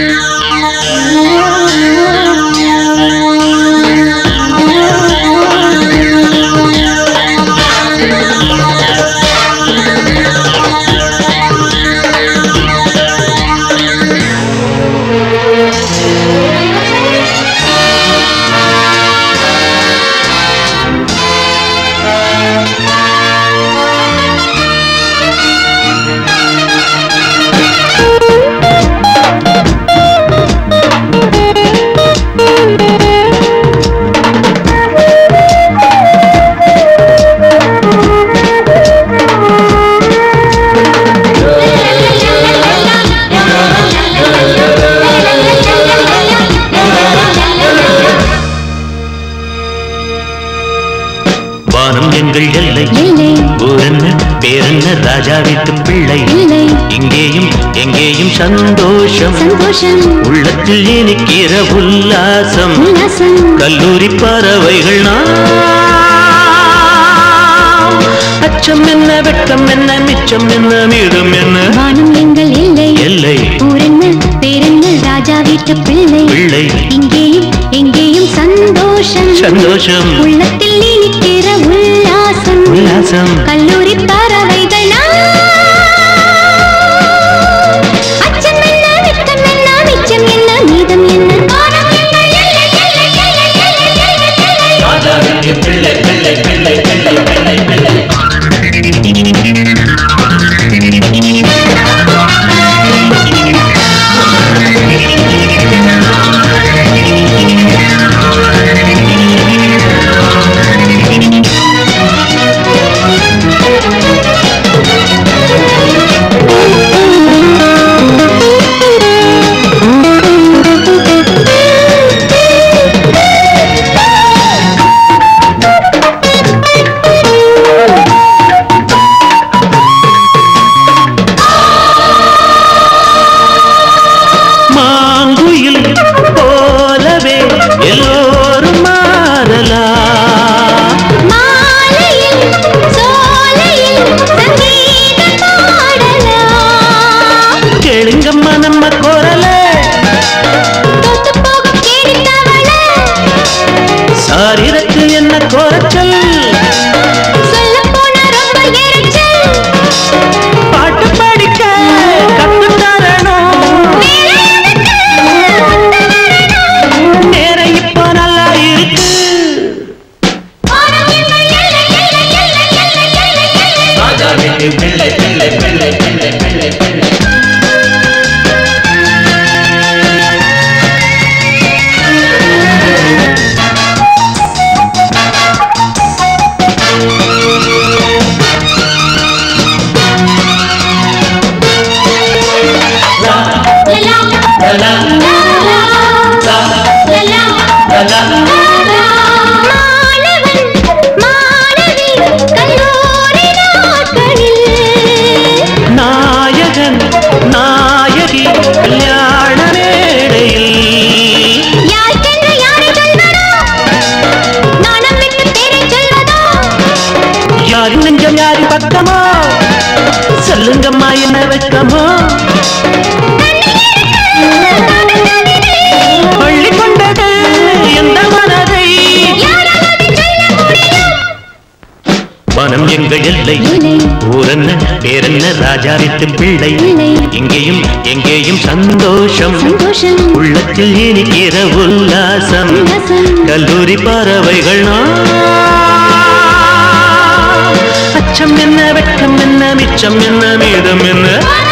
வானம் எங்கள் எல்லை இல்லை ஊரென்ன பேரென்ன ராஜா வீட்டு பிள்ளை இல்லை இங்கேயும் எங்கேயும் சந்தோஷம் சந்தோஷம் உள்ளத்தில் இனிக்கிற உல்லாசம் உல்லாசம் கல்லூரி பறவைகள் நாம் அச்சம் என்ன வெட்கம் என்ன மிச்சம் என்ன மீதம் என்ன வானம் எங்கள் இல்லை எல்லை ஊரென்ன பேரென்ன ராஜா வீட்டு பிள்ளை பிள்ளை இங்கேயும் எங்கேயும் சந்தோஷம் சந்தோஷம் உள்ளத்தில் இனிக்கிற உல்லாசம் உல்லாசம் கல்லூரி பறவைகள் நாம். அச்சம் என்ன வெட்கம் என்ன மிச்சம் என்ன மீதம் என்ன வானம் எங்கள் எல்லை, எல்லை, எல்லை, எல்லை, எல்லை, எல்லை. மாங்குயில் போலவே எல்லோரும் மாறலாம் மாலையில் சோலையில் சங்கீதம் பாடலாம் கேளுங்கம்மா நம்ம குரலே தோத்து போகும் கேடித்தவளே சாரிரத்து என்ன குறைச்சல் சொல்லப் போனா ரொம்ப எரிச்சல் பாட்டு படிக்க கத்து தரணும் நேரம் இப்போ நல்லா இருக்கு வானம் எங்கள் எல்லை, எல்லை, எல்லை, எல்லை, எல்லை, எல்லை. மாணவன் மாணவி கல்லூரி நாட்களில் நாயகன் நாயகி கல்யாண மேடையில் யாருக்கென்று யாரை சொல்வதோ நாணம் விட்டு பேரை சொல்வதோ யாரின் நெஞ்சம் யாரின் பக்கமோ சொல்லுங்கம்மா என்ன வெட்கமோ பள்ளி கொண்டது எந்த மனதை யாராவது சொல்ல முடியும் மனம் எங்கள் எல்லை இல்லை ஊரென்ன பேரென்ன ராஜாவித்து பிள்ளை இல்லை இங்கேயும் எங்கேயும் சந்தோஷம் சந்தோஷம் உள்ளத்தில் இனிக்கிற உல்லாசம் உல்லாசம் கல்லூரி பறவைகள் நாம். அச்சம் என்ன வெட்கம் என்ன மிச்சம் என்ன மீதம் என்ன வானம்